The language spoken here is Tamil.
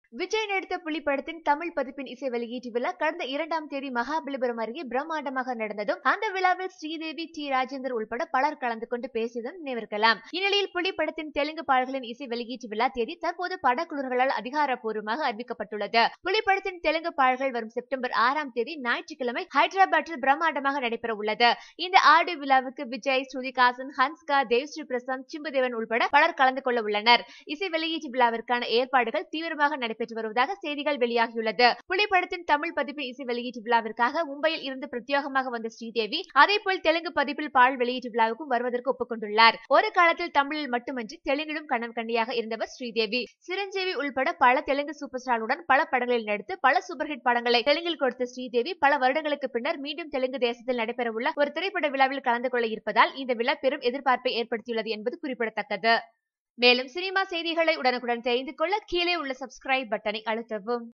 விஜய் நடித்த புலி படத்தின் தமிழ் பதிப்பின் இசை வெளியீட்டு விழா கடந்த இரண்டாம் தேதி மகாபலிபுரம் அருகே பிரம்மாண்டமாக நடந்ததும் அந்த விழாவில் ஸ்ரீதேவி டி ராஜேந்தர் உள்பட பலர் கலந்து கொண்டு பேசியதும் நினைவிருக்கலாம் இந்நிலையில் புலி படத்தின் தெலுங்கு பாடல்களின் இசை வெளியீட்டு விழா தேதி தற்போது படக்குழுக்களால் அதிகாரப்பூர்வமாக அறிவிக்கப்பட்டுள்ளது புலி படத்தின் தெலுங்கு பாடல்கள் வரும் செப்டம்பர் ஆறாம் தேதி ஞாயிற்றுக்கிழமை ஹைதராபாத்தில் பிரம்மாண்டமாக நடைபெற உள்ளது இந்த ஆடியோ விழாவுக்கு விஜய் ஸ்ருதிகாசன் ஹன்ஸ்கா தேவ்ஸ்ரீ பிரசாந்த் சிம்புதேவன் உள்பட பலர் கலந்து கொள்ள உள்ளனர் இசை வெளியீட்டு விழாவிற்கான ஏற்பாடுகள் தீவிரமாக நடைபெற்று வருவதாக செய்திகள் வெளியாகியுள்ளது புலி படத்தின் தமிழ் பதிப்பு இசை வெளியீட்டு விழாவிற்காக மும்பையில் இருந்து பிரத்யேகமாக வந்த ஸ்ரீதேவி அதேபோல் தெலுங்கு பதிப்பில் பாடல் வெளியீட்டு விழாவுக்கும் வருவதற்கு ஒப்புக்கொண்டுள்ளார் ஒரு காலத்தில் தமிழில் மட்டுமின்றி தெலுங்கிலும் கண்ணன் கண்ணியாக இருந்தவர் ஸ்ரீதேவி சிரஞ்சீவி உள்பட பல தெலுங்கு சூப்பர் ஸ்டாருடன் பல படங்களில் நடித்து பல சூப்பர் ஹிட் படங்களை தெலுங்கில் கொடுத்த ஸ்ரீதேவி பல வருடங்களுக்கு பின்னர் மீண்டும் தெலுங்கு தேசத்தில் நடைபெறவுள்ள ஒரு திரைப்பட விழாவில் கலந்து கொள்ள இருப்பதால் இந்த விழா பெரும் எதிர்பார்ப்பை ஏற்படுத்தியுள்ளது என்பது குறிப்பிடத்தக்கது மேலும் சினிமா செய்திகளை உடனுக்குடன் தெரிந்து கொள்ள கீழே உள்ள சப்ஸ்கிரைப் பட்டனை அழுத்தவும்